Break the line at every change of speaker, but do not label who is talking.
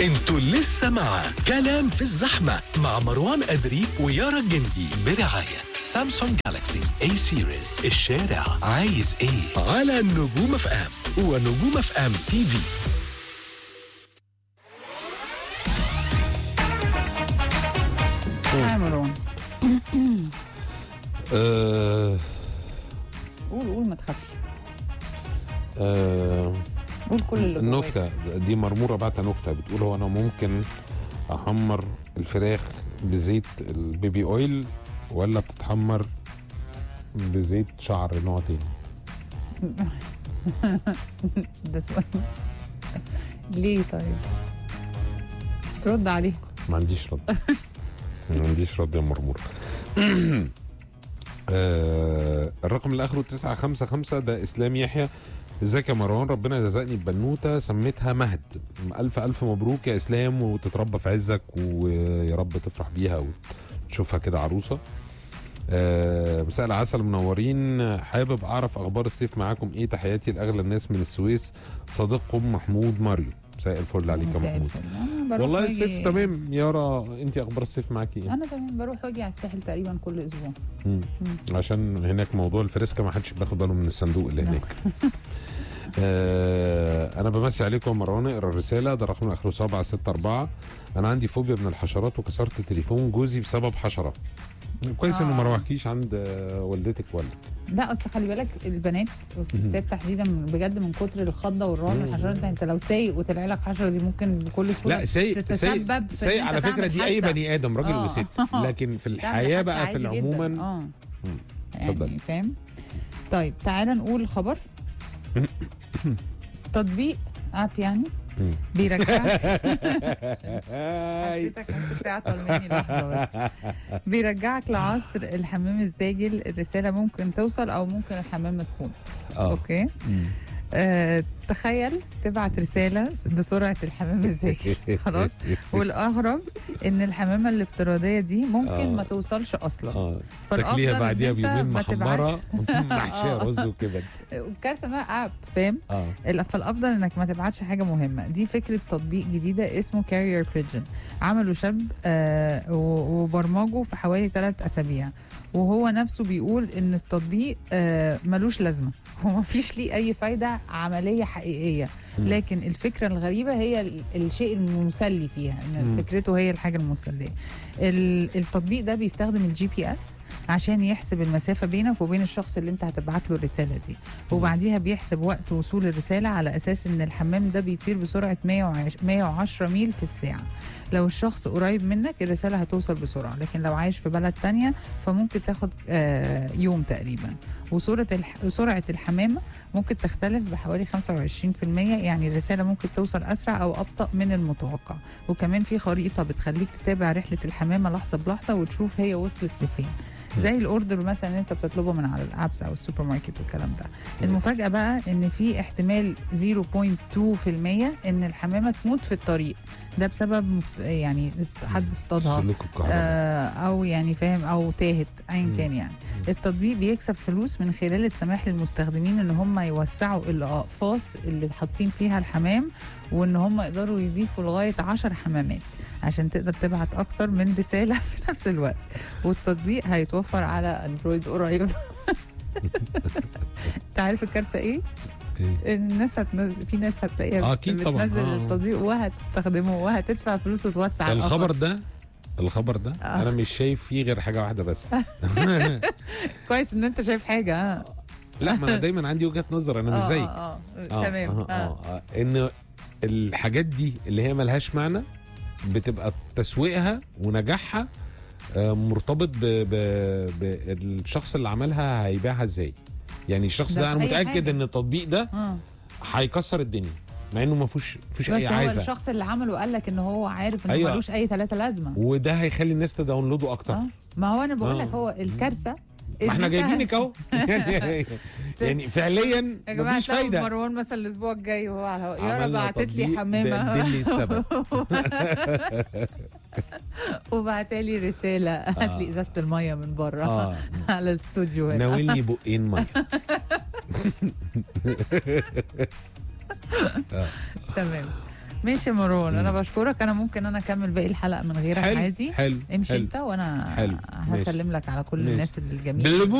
انتوا لسه مع كلام في الزحمة مع مروان أدري ويارا الجندي برعاية سامسونج جالاكسي اي سيريز الشارع عايز ايه على نجوم اف ام ونجوم اف ام تي في
يا مروان
آه
قول قول ما تخافش
آه
قول كل اللي جواك.
النكتة دي مرمورة بعتها نكتة بتقول هو أنا ممكن أحمر الفراخ بزيت البيبي أويل ولا بتتحمر بزيت شعر نوع تاني
ده سؤال ليه طيب رد عليه
ما عنديش رد ما عنديش رد يا مرمور آه الرقم اللي اخره 955 ده اسلام يحيى ازيك يا مروان ربنا رزقني ببنوته سميتها مهد الف الف مبروك يا اسلام وتتربى في عزك ويا رب تفرح بيها وتشوفها كده عروسه آه مساء العسل منورين حابب اعرف اخبار الصيف معاكم ايه تحياتي لاغلى الناس من السويس صديقكم محمود ماريو مساء الفل عليك يا
مساء
محمود
الفل. أنا بروح
والله
وأجي-
الصيف تمام يارا انت اخبار الصيف معاكي ايه؟
انا تمام بروح واجي على الساحل تقريبا كل اسبوع
مم. عشان هناك موضوع الفريسكا ما حدش بياخد باله من الصندوق اللي هناك آه انا بمسي عليكم يا مروان اقرا الرساله ده رقم اخره 764 انا عندي فوبيا من الحشرات وكسرت تليفون جوزي بسبب حشره كويس انه ما
آه.
روحكيش عند آه، والدتك والدك
لا اصل خلي بالك البنات والستات تحديدا بجد من كتر الخضه والرعب
مم.
الحشرات ده انت لو سايق وطلع لك حشره دي ممكن بكل سهوله
لا سايق
تتسبب
سايق
في
سايق
إن
على
أنت
فكره
تعمل
دي اي
حادثة.
بني ادم راجل
آه.
وست لكن في
تعمل
الحياه
حادثة
بقى في
عادي جداً.
العموما
اه
مم. اتفضل.
يعني فاهم طيب تعالى نقول خبر تطبيق اب يعني
مم.
بيرجعك
هاي.
حسيتك ممكن تعطل مني لحظه بس بيرجعك لعصر الحمام الزاجل الرساله ممكن توصل او ممكن الحمام تكون
اه
اوكي
مم.
آه تخيل تبعت رساله بسرعه الحمام الزاجل خلاص والاغرب ان الحمامه الافتراضيه دي ممكن
آه.
ما توصلش اصلا
اه
فالأفضل
تاكليها
إن
بعديها
أنت
بيومين
ما
محمره محشيه
آه.
رز وكبد
والكارثه انها اب فاهم
اه
ال- فالافضل انك ما تبعتش حاجه مهمه دي فكره تطبيق جديده اسمه كارير بيجن عمله شاب آه و- وبرمجه في حوالي ثلاث اسابيع وهو نفسه بيقول ان التطبيق آه ملوش لازمه هو ما فيش ليه اي فايده عمليه حقيقيه
مم.
لكن الفكره الغريبه هي ال- الشيء المسلي فيها ان
مم.
فكرته هي الحاجه المسليه ال- التطبيق ده بيستخدم الجي بي اس عشان يحسب المسافه بينك وبين الشخص اللي انت هتبعت له الرساله دي وبعديها بيحسب وقت وصول الرساله على اساس ان الحمام ده بيطير بسرعه 110 110 ميل في الساعه لو الشخص قريب منك الرساله هتوصل بسرعه لكن لو عايش في بلد تانية فممكن تاخد آه يوم تقريبا وسرعه الح... سرعه الحمامه ممكن تختلف بحوالي 25% يعني الرساله ممكن توصل اسرع او ابطا من المتوقع وكمان في خريطه بتخليك تتابع رحله الحمامه لحظه بلحظه وتشوف هي وصلت لفين زي الاوردر مثلا اللي انت بتطلبه من على الابس او السوبر ماركت والكلام ده المفاجاه بقى ان في احتمال 0.2% ان الحمامه تموت في الطريق ده بسبب مفت... يعني حد اصطادها
سلوك الكهرباء
آه، او يعني فاهم او تاهت ايا
مم.
كان يعني التطبيق بيكسب فلوس من خلال السماح للمستخدمين ان هم يوسعوا الاقفاص اللي حاطين فيها الحمام وان هم يقدروا يضيفوا لغايه 10 حمامات عشان تقدر تبعت اكتر من رساله في نفس الوقت والتطبيق هيتوفر على اندرويد قريب انت عارف الكارثه ايه؟
إيه؟
ان الناس هتنزل في ناس هتلاقيها
آه، أكيد طبعاً.
بتنزل
آه.
التطبيق وهتستخدمه وهتدفع فلوس وتوسع
الخبر
القفص.
ده الخبر ده
آه.
انا مش شايف فيه غير حاجه واحده بس
كويس ان انت شايف حاجه اه
لا ما انا دايما عندي وجهه نظر انا مش
آه،
زيك
اه, آه.
آه،
تمام
آه
آه.
آه آه ان الحاجات دي اللي هي ملهاش معنى بتبقى تسويقها ونجاحها آه، مرتبط ب- ب- بالشخص اللي عملها هيبيعها ازاي يعني الشخص
ده
ده انا
في أي
متاكد
حاجة.
ان التطبيق ده
آه.
هيكسر الدنيا مع انه ما فيهوش فيهوش
بس
اي
هو
عايزه
الشخص اللي عمله قال لك ان هو عارف انه
أيوة.
ملوش اي ثلاثه لازمه
وده هيخلي الناس تداونلوده اكتر
اه ما هو انا بقول
آه.
لك هو الكارثه
ما احنا
إن أنت-
جايبينك اهو يعني يعني فعليا
يا جماعه
مفيش
سبب
فايده
مروان مثلا الاسبوع الجاي وهو على الهواء يارا
عملنا
بعتت لي
تطبيق
حمامه
دلدل لي السبت
وبعت لي رساله هات لي ازازه الميه من بره
اه
على الاستوديو هنا
ناولني بقين ميه
تمام ماشي يا مروان انا
مم.
بشكرك انا ممكن انا اكمل باقي الحلقه من غيرك
حلو
عادي
حلو
امشي
حلو.
انت وانا
حلو. ماشي.
هسلم لك على كل
ماشي.
الناس الجميله
باللبوس